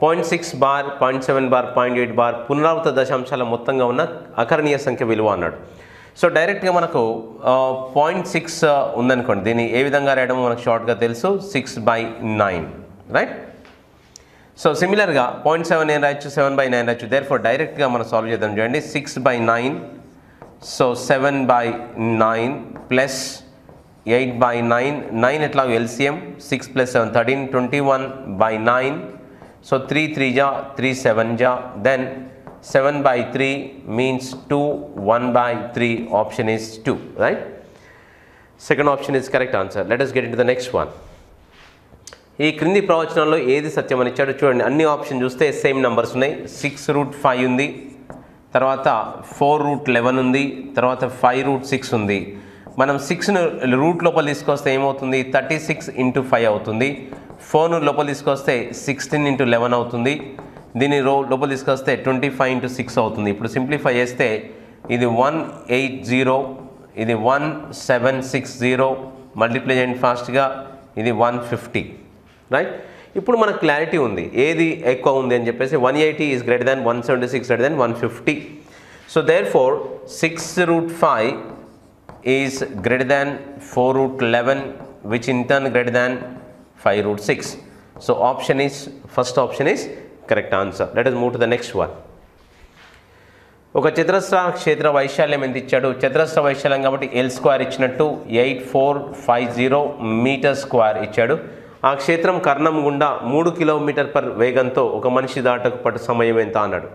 point six bar point seven bar point eight bar పునరావృత దశాంశాల మొత్తంగా ఉన్న అకరణీయ సంఖ్య విలువ అన్నాడు సో డైరెక్ట్గా మనకు పాయింట్ సిక్స్ ఉందనుకోండి దీన్ని ఏ విధంగా రాయడమో మనకు షార్ట్గా తెలుసు six by nine right so సిమిలర్గా పాయింట్ సెవెన్ ఏం రాయొచ్చు సెవెన్ బై నైన్ రాయొచ్చు దేర్ ఫర్ డైరెక్ట్గా మనం సాల్వ్ చేద్దాం చూడండి six by nine so seven by nine plus eight by nine nine ఎట్లా LCM six plus seven thirteen twenty one by nine so three three జా three seven జా then seven by three means two one by three option is two right second option is correct answer let us get in the next one ఈ క్రింది ప్రవచనంలో ఏది సత్యం అని ఇచ్చాడు చూడండి అన్ని option చూస్తే సేమ్ నెంబర్స్ ఉన్నాయి సిక్స్ రూట్ ఫైవ్ ఉంది తర్వాత ఫోర్ రూట్ లెవెన్ ఉంది తర్వాత ఫైవ్ రూట్ సిక్స్ ఉంది మనం సిక్స్ను రూట్ లోపల తీసుకొస్తే ఏమవుతుంది థర్టీ సిక్స్ ఇంటూ ఫైవ్ అవుతుంది ఫోర్ను లోపల తీసుకొస్తే సిక్స్టీన్ ఇంటూ లెవెన్ అవుతుంది దీన్ని రో లోపల తీసుకొస్తే ట్వంటీ ఫైవ్ ఇంటూ సిక్స్ అవుతుంది ఇప్పుడు సింప్లిఫై చేస్తే ఇది వన్ ఎయిట్ జీరో ఇది one seven six zero multiply చేయండి ఫాస్ట్గా ఇది వన్ ఫిఫ్టీ రైట్ ఇప్పుడు మనకు క్లారిటీ ఉంది ఏది ఎక్కువ ఉంది అని చెప్పేసి one eighty is greater than one seventy six greater than one fifty so there four six root five is greater than four root eleven which in turn greater than five root six so option is first option is correct answer let is move to the next one ఒక చతురస్ర క్షేత్ర వైశాల్యం ఎంత ఇచ్చాడు చతురస్ర వైశాల్యం కాబట్టి L square ఇచ్చినట్టు eight four five zero metre square ఇచ్చాడు ఆ క్షేత్రం కర్ణం గుండా మూడు కిలోమీటర్ పర్ వేగంతో ఒక మనిషి దాటకు పట్టు సమయం ఎంత అన్నాడు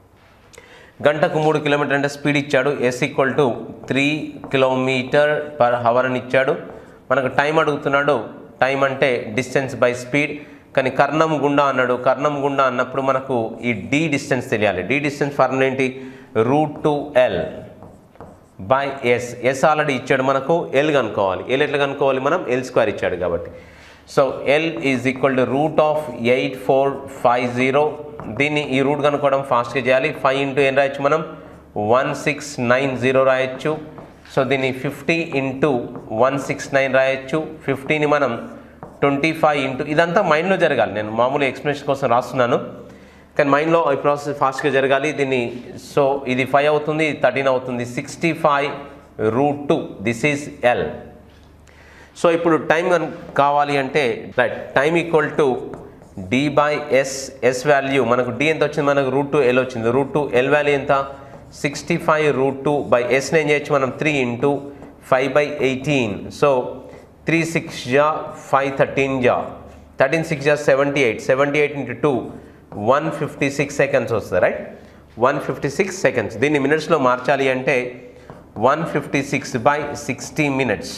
గంటకు మూడు కిలోమీటర్ అంటే స్పీడ్ ఇచ్చాడు S equal to three kilometre per hour అని ఇచ్చాడు మనకు టైం అడుగుతున్నాడు టైం అంటే డిస్టెన్స్ బై స్పీడ్ కానీ కర్ణం గుండా అన్నాడు కర్ణం గుండా అన్నప్పుడు మనకు ఈ డి డిస్టెన్స్ తెలియాలి డి డిస్టెన్స్ ఫార్ములా ఏంటి root two L by S S already ఇచ్చాడు మనకు ఎల్ కనుక్కోవాలి ఎల్ ఎట్లా కనుక్కోవాలి మనం ఎల్ స్క్వేర్ ఇచ్చాడు కాబట్టి so L is equal to root of eight four five zero దీన్ని ఈ రూట్ కనుక్కోవడం ఫాస్ట్గా చేయాలి ఫైవ్ ఇంటూ ఏం రాయొచ్చు మనం వన్ సిక్స్ నైన్ జీరో రాయొచ్చు సో దీన్ని fifty into one six nine రాయొచ్చు ఫిఫ్టీని మనం ట్వంటీ ఫైవ్ ఇంటూ ఇదంతా మైండ్లో జరగాలి నేను మామూలు ఎక్స్ప్లెనేషన్ కోసం రాస్తున్నాను కానీ మైండ్లో ఈ ప్రాసెస్ ఫాస్ట్గా జరగాలి దీన్ని సో ఇది ఫైవ్ అవుతుంది థర్టీన్ అవుతుంది sixty five root two this is L so ఇప్పుడు టైం కనుక కావాలి అంటే right time equal to D by S S value మనకు డి ఎంత వచ్చింది మనకు రూట్ టూ ఎల్ వచ్చింది రూట్ టూ ఎల్ వాల్యూ ఎంత sixty five root two by ఎస్ని ఏం చేయొచ్చు మనం three into five by eighteen so three six జా ఫైవ్ థర్టీన్ జా థర్టీన్ సిక్స్ జా seventy eight seventy eight into two one fifty six seconds వస్తుంది right one fifty six seconds దీన్ని మినిట్స్లో మార్చాలి అంటే one fifty six by sixty minutes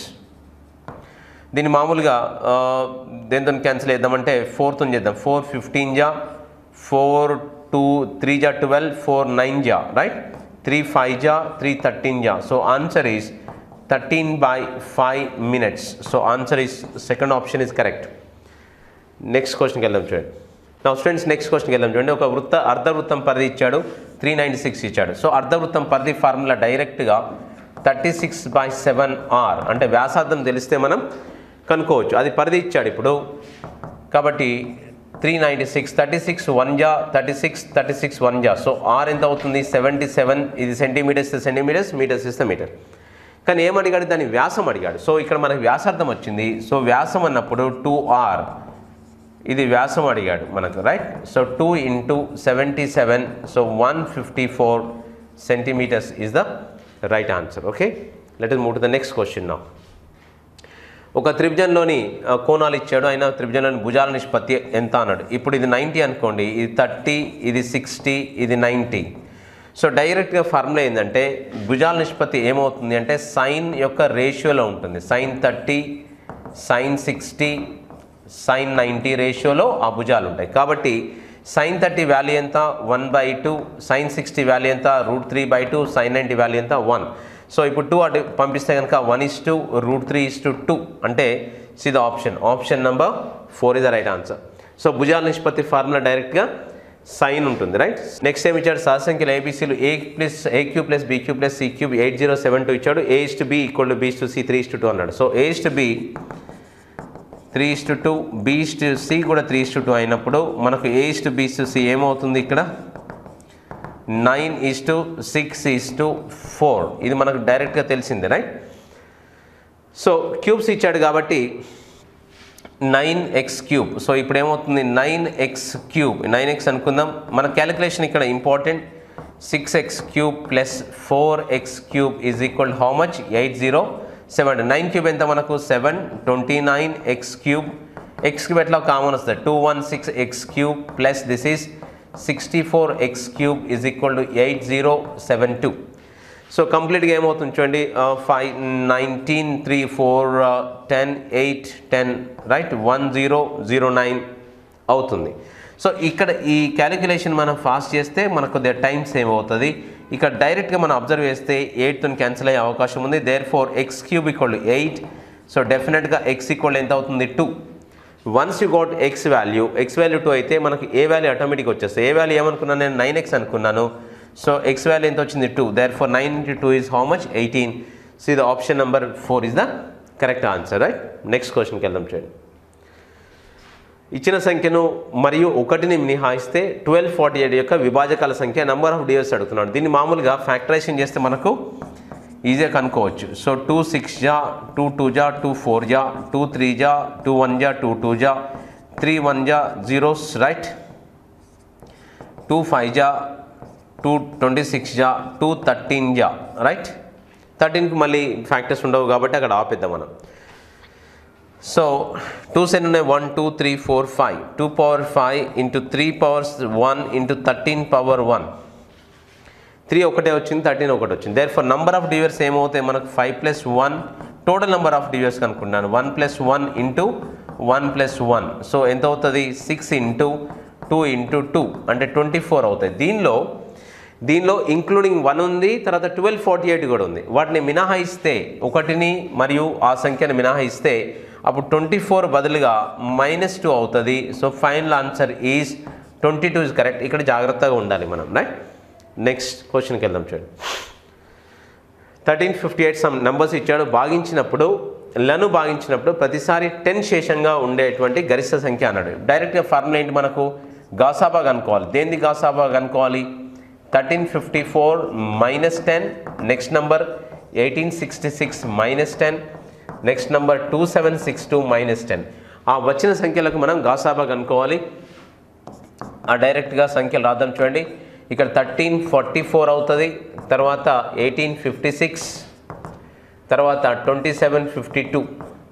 దీన్ని మామూలుగా ఆ, దేంతో క్యాన్సిల్ చేద్దామంటే ఫోర్తో చేద్దాం ఫోర్ ఫిఫ్టీన్ జా ఫోర్ టూ త్రీ జా ట్వెల్వ్ ఫోర్ నైన్ జా రైట్ త్రీ ఫైవ్ జా త్రీ థర్టీన్ జా so answer is thirteen by five minutes so answer is second option is correct next క్వశ్చన్కి వెళ్దాం చూడండి నా స్టూడెంట్స్ నెక్స్ట్ క్వశ్చన్కి వెళ్దాం చూడండి ఒక వృత్త అర్ధవృత్తం పరిధి ఇచ్చాడు త్రీ నైంటీ సిక్స్ ఇచ్చాడు సో అర్ధవృత్తం పరిధి ఫార్ములా డైరెక్ట్గా thirty six by seven R అంటే వ్యాసార్థం తెలిస్తే మనం కనుక్కోవచ్చు అది పరిధి ఇచ్చాడు ఇప్పుడు కాబట్టి three ninety six thirty six one జా thirty six thirty six one జా సో ఆర్ ఎంత అవుతుంది సెవెంటీ సెవెన్ ఇది సెంటీమీటర్స్ సెంటీమీటర్స్ మీటర్స్ ఇస్తే మీటర్ కానీ ఏమడిగాడు దాని వ్యాసం అడిగాడు సో ఇక్కడ మనకి వ్యాసార్థం వచ్చింది సో వ్యాసం అన్నప్పుడు టూ ఆర్ ఇది వ్యాసం అడిగాడు మనకు right so two into seventy seven so one fifty four centimetres is the right answer okay let is move to the next question నా ఒక త్రిభుజంలోని ఆ, కోణాలు ఇచ్చాడు అయినా త్రిభుజంలోని భుజాల నిష్పత్తి ఎంత అన్నాడు ఇప్పుడు ఇది నైంటీ అనుకోండి ఇది థర్టీ ఇది సిక్స్టీ ఇది నైంటీ సో డైరెక్ట్గా ఫార్ములా ఏంటంటే భుజాల నిష్పత్తి ఏమవుతుంది అంటే సైన్ యొక్క రేషియోలో ఉంటుంది sine thirty sine sixty sine ninety రేషియోలో ఆ భుజాలు ఉంటాయి కాబట్టి సైన్ థర్టీ వాల్యూ ఎంత one by two sine sixty value ఎంత root three by two sine ninety value ఎంత వన్ సో ఇప్పుడు టూ అటు పంపిస్తే కనుక one is to root three is to two అంటే C the option option number four is the right answer so భుజాల నిష్పత్తి formula డైరెక్ట్గా సైన్ ఉంటుంది రైట్ నెక్స్ట్ ఏమి ఇచ్చాడు సహసంఖ్యలు ఏబీసీలు a plus a cube plus b cube plus c cube eight zero seven two ఇచ్చాడు a is to b equal to b to c three is to two అన్నాడు so a is to b three is to two b is to c కూడా three is to two అయినప్పుడు మనకు a is to b is to c ఏమవుతుంది ఇక్కడ nine is to six is to four ఇది మనకు డైరెక్ట్గా తెలిసిందే right so cubes ఇచ్చాడు కాబట్టి నైన్ ఎక్స్ క్యూబ్ సో ఇప్పుడు ఏమవుతుంది nine x cube nine x అనుకుందాం మన క్యాలిక్యులేషన్ ఇక్కడ important six x cube plus four X cube is equal how much eight zero seven nine cube ఎంత మనకు seven twenty nine x cube x cube ఎట్లా common వస్తుంది two one six x cube plus this is sixty four X cube is equal to eight zero seven two so కంప్లీట్గా ఏమవుతుంది చూడండి five nineteen three four ten eight ten right one zero zero nine అవుతుంది so ఇక్కడ ఈ calculation మనం fast చేస్తే మనకు కొద్దిగా టైం సేవ్ అవుతుంది ఇక్కడ డైరెక్ట్గా మనం అబ్జర్వ్ చేస్తే ఎయిట్తో క్యాన్సిల్ అయ్యే అవకాశం ఉంది there four X cube equal eight so డెఫినెట్గా ఎక్స్ ఈక్వల్ ఎంత అవుతుంది two once you got X value X value two అయితే మనకు ఏ వాల్యూ ఆటోమేటిక్ వచ్చేస్తుంది ఏ వాల్యూ ఏమనుకున్నాను నేను నైన్ ఎక్స్ అనుకున్నాను సో ఎక్స్ వాల్యూ ఎంత వచ్చింది two therefore nine into two is how much eighteen C the option number four is the correct answer right next క్వశ్చన్కి వెళ్దాం చూడండి ఇచ్చిన సంఖ్యను మరియు ఒకటిని మినహాయిస్తే ట్వెల్వ్ ఫార్టీ ఎయిట్ యొక్క విభాజకాల సంఖ్య నెంబర్ ఆఫ్ డియర్స్ అడుగుతున్నాడు దీన్ని మామూలుగా ఫ్యాక్టరైజేషన్ చేస్తే మనకు ఈజీగా కనుక్కోవచ్చు సో టూ సిక్స్ జా టూ టూ జా టూ ఫోర్ జా టూ త్రీ జా టూ వన్ జా టూ టూ జా త్రీ వన్ జా జీరోస్ రైట్ టూ ఫైవ్ జా టూ ట్వంటీ సిక్స్ జా టూ థర్టీన్ జా రైట్ థర్టీన్కి మళ్ళీ ఫ్యాక్టర్స్ ఉండవు కాబట్టి అక్కడ ఆపేద్దాం మనం సో టూ సెన్ ఉన్నాయి one two three four five two power five into three powers one into thirteen power one three ఒకటే వచ్చింది థర్టీన్ ఒకటి వచ్చింది therefore number of divisors ఏమవుతాయి మనకు five plus one total number of divisors కనుక్కున్నాను one plus one into one plus one so ఎంత అవుతుంది six into two into two అంటే ట్వంటీ ఫోర్ అవుతాయి దీనిలో దీనిలో ఇంక్లూడింగ్ వన్ ఉంది తర్వాత ట్వెల్వ్ ఫార్టీ ఎయిట్ కూడా ఉంది వాటిని మినహాయిస్తే ఒకటిని మరియు ఆ సంఖ్యను మినహాయిస్తే అప్పుడు ట్వంటీ ఫోర్ బదులుగా మైనస్ టూ అవుతుంది so final answer is twenty two is correct ఇక్కడ జాగ్రత్తగా ఉండాలి మనం రైట్ నెక్స్ట్ క్వశ్చన్కి వెళ్దాం చూడండి thirteen fifty eight some numbers ఇచ్చాడు భాగించినప్పుడు లను భాగించినప్పుడు ప్రతిసారి టెన్ శేషంగా ఉండేటువంటి గరిష్ట సంఖ్య అన్నాడు డైరెక్ట్గా ఫార్ములా ఏంటి మనకు గాసాబా కనుక్కోవాలి దేనిది గాసాబా కనుక్కోవాలి thirteen fifty four minus ten next number eighteen sixty six minus ten next number two seven six two minus ten ఆ వచ్చిన సంఖ్యలకు మనం గాసాబా కనుక్కోవాలి ఆ డైరెక్ట్గా సంఖ్యలు రాద్దాం చూడండి ఇక్కడ థర్టీన్ ఫార్టీ ఫోర్ అవుతుంది తర్వాత ఎయిటీన్ ఫిఫ్టీ సిక్స్ తర్వాత twenty seven fifty two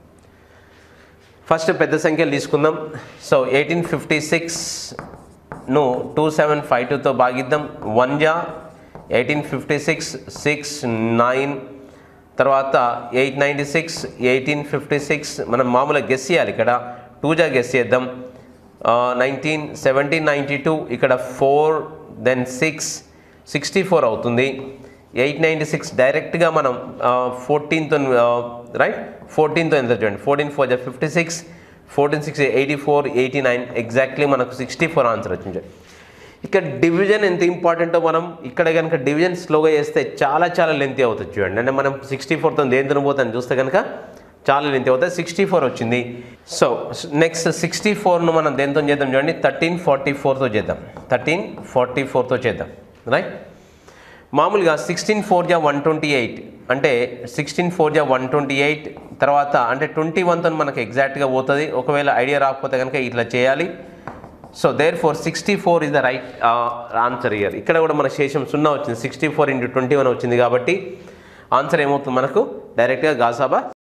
first పెద్ద సంఖ్యలు తీసుకుందాం సో ఎయిటీన్ ఫిఫ్టీ సిక్స్ను టూ సెవెన్ ఫైవ్ టూతో భాగిద్దాం వన్ జా eighteen fifty six six nine తర్వాత eight ninety six eighteen fifty six మనం మామూలుగా గెస్ చేయాలి ఇక్కడ టూ జా గెస్ చేద్దాం నైన్టీన్ సెవెంటీన్ నైంటీ టూ ఇక్కడ four then six sixty four అవుతుంది ఎయిట్ నైంటీ సిక్స్ డైరెక్ట్గా మనం ఫోర్టీన్తో రైట్ ఫోర్టీన్తో ఎంత చూడండి ఫోర్టీన్ ఫోర్ జా fifty six fourteen six eighty four eighty nine exactly మనకు సిక్స్టీ ఫోర్ ఆన్సర్ వచ్చింది ఇక్కడ డివిజన్ ఎంత ఇంపార్టెంటో మనం ఇక్కడ కనుక డివిజన్ స్లోగా చేస్తే చాలా చాలా లెంతీ అవుతుంది చూడండి అంటే మనం సిక్స్టీ ఫోర్తో దేని పోతాను చూస్తే కనుక చాలా లెంతీ అవుతుంది సిక్స్టీ ఫోర్ వచ్చింది సో నెక్స్ట్ సిక్స్టీ ఫోర్ను మనం దేంతో చేద్దాం చూడండి థర్టీన్ ఫార్టీ ఫోర్తో చేద్దాం థర్టీన్ ఫార్టీ ఫోర్తో చేద్దాం రైట్ మామూలుగా సిక్స్టీన్ ఫోర్ జా వన్ ట్వంటీ ఎయిట్ అంటే సిక్స్టీన్ ఫోర్ జా వన్ ట్వంటీ ఎయిట్ తర్వాత అంటే ట్వంటీ వన్తో మనకు ఎగ్జాక్ట్గా పోతుంది ఒకవేళ ఐడియా రాకపోతే కనుక ఇట్లా చేయాలి so there therefore sixty four is the right answer here ఇక్కడ కూడా మన శేషం సున్నా వచ్చింది sixty four into twenty one వచ్చింది కాబట్టి ఆన్సర్ ఏమవుతుంది మనకు డైరెక్ట్గా గాసాబా